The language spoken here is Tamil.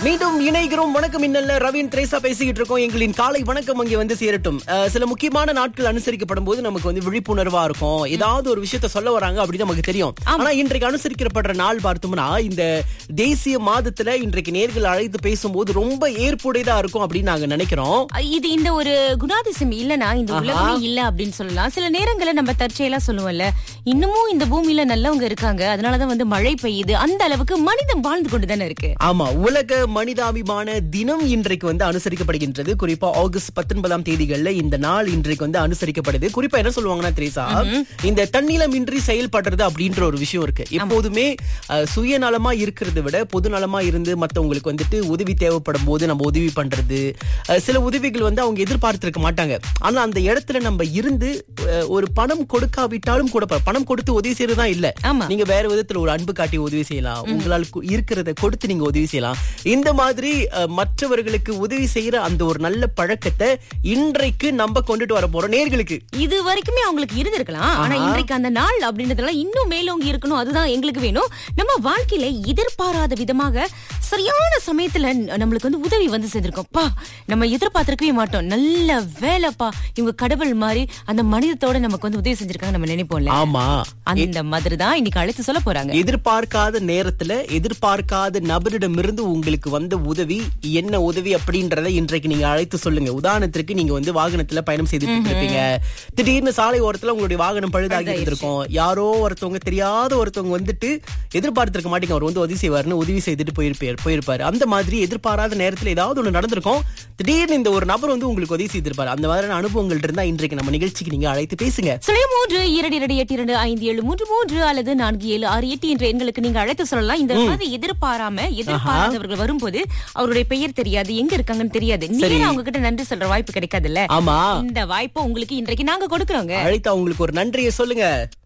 மீண்டும் இணைகிறோம் வணக்கம் இன்னல்ல ரவீன் திரேசா பேசிக்கிட்டு இருக்கோம் எங்களின் காலை வணக்கம் அங்கே வந்து சேரட்டும் அஹ், சில முக்கியமான நாட்கள் அனுசரிக்கப்படும் போது நமக்கு வந்து விழிப்புணர்வா இருக்கும் ஏதாவது ஒரு விஷயத்த சொல்ல வராங்க அப்படின்னு நமக்கு தெரியும் ஆனா இன்றைக்கு அனுசரிக்கப்படுற நாள் பார்த்தோம்னா இந்த தேசிய மாதத்துல இன்றைக்கு நேர்கள் அழைத்து பேசும்போது ரொம்ப ஏற்புடையதா இருக்கும் அப்படின்னு நாங்க நினைக்கிறோம் இது இந்த ஒரு குணாதிசயம் இல்லனா இந்த உலகமே இல்ல அப்படின்னு சொல்லலாம் சில நேரங்கள்ல நம்ம தற்செயலா சொல்லுவோம்ல இன்னமும் இந்த பூமியில நல்லவங்க இருக்காங்க அதனாலதான் வந்து மழை பெய்யுது அந்த அளவுக்கு மனிதம் வாழ்ந்து கொண்டு தானே இருக்கு ஆமா உலக மனிதாபிமான தினம் இன்றைக்கு வந்து அனுசரிக்கப்படுகின்றது குறிப்பா ஆகஸ்ட் பத்தொன்பதாம் தேதிகள்ல இந்த நாள் இன்றைக்கு வந்து அனுசரிக்கப்படுது குறிப்பா என்ன சொல்லுவாங்கன்னா திரேசா இந்த தன்னிலமின்றி செயல்படுறது அப்படின்ற ஒரு விஷயம் இருக்கு எப்போதுமே அஹ், சுயநலமா இருக்கிறத விட பொதுநலமா இருந்து மத்தவங்களுக்கு வந்துட்டு உதவி தேவைப்படும் போது நம்ம உதவி பண்றது அஹ், சில உதவிகள் வந்து அவங்க எதிர்பார்த்திருக்க மாட்டாங்க ஆனா அந்த இடத்துல நம்ம இருந்து அஹ், ஒரு பணம் கொடுக்காவிட்டாலும் கூட பரவா- பணம் கொடுத்து உதவி செய்யறதா இல்ல ஆமா. நீங்க வேற விதத்துல ஒரு அன்பு காட்டி உதவி செய்யலாம் உங்களால் கு- இருக்கிறத கொடுத்து நீங்க உதவி செய்யலாம் இந்த மாதிரி அஹ், மற்றவர்களுக்கு உதவி செய்யற அந்த ஒரு நல்ல பழக்கத்தை இன்றைக்கு நம்ம கொண்டுட்டு வர போறோம் நேர்களுக்கு இது வரைக்குமே அவங்களுக்கு இருந்திருக்கலாம் ஆனா இன்றைக்கு அந்த நாள் அப்படின்றதெல்லாம் இன்னும் மேலோங்கி இருக்கணும் அதுதான் எங்களுக்கு வேணும் நம்ம வாழ்க்கையில எதிர்பாராத விதமாக சரியான சமயத்துல ந- நம்மளுக்கு வந்து உதவி வந்து சேர்ந்திருக்கும் பா நம்ம எதிர்பார்த்திருக்கவே மாட்டோம் நல்ல வேலைப்பா இவங்க கடவுள் மாதிரி அந்த மனிதத்தோட நமக்கு வந்து உதவி செஞ்சிருக்காங்க நம்ம நினைப்போம்ல ஆமா அந்த மாதிரி தான் இன்னைக்கு அழைத்து சொல்ல போறாங்க எதிர்பார்க்காத நேரத்துல எதிர்பார்க்காத நபரிடமிருந்து உங்களுக்கு வந்த உதவி என்ன உதவி அப்படின்றத இன்றைக்கு நீங்க அழைத்து சொல்லுங்க உதாரணத்திற்கு நீங்க வந்து வாகனத்துல பயணம் செய்துட்டு இருப்பீங்க திடீர்னு சாலை ஓரத்துல உங்களுடைய வாகனம் பழுதாகி இருந்திருக்கும் யாரோ ஒருத்தவங்க தெரியாத ஒருத்தவங்க வந்துட்டு எதிர்பார்த்திருக்க மாட்டீங்க அவர் வந்து உதவி செய்வாருன்னு உதவி செய்துட்டு போயிருப்பார் போயிருப்பாரு அந்த மாதிரி எதிர்பாராத நேரத்துல ஏதாவது ஒண்ணு நடந்திருக்கும் திடீர்னு இந்த ஒரு நபர் வந்து உங்களுக்கு உதவி செய்திருப்பாரு அந்த மாதிரியான அனுபவங்கள் இருந்தா இன்றைக்கு நம்ம நிகழ்ச்சிக்கு நீங்க அழைத்து பேசுங்க சுழிய மூன்று இரண்டு இரண்டு எட்டு இரண்டு ஐந்து ஏழு மூன்று மூன்று அல்லது நான்கு ஏழு ஆறு எட்டு என்ற எண்களுக்கு நீங்க அழைத்து சொல்லலாம் இந்த மாதிரி எதிர்பாராம எதிர்பாராதவர்கள் வரும்போது அவருடைய பெயர் தெரியாது எங்க இருக்காங்கன்னு தெரியாது நீங்க அவங்க கிட்ட நன்றி சொல்ற வாய்ப்பு கிடைக்காதுல்ல ஆமா இந்த வாய்ப்பை உங்களுக்கு இன்றைக்கு நாங்க கொடுக்கறோங்க அழைத்து அவங்களுக்கு ஒரு நன்றியை சொல்லுங்க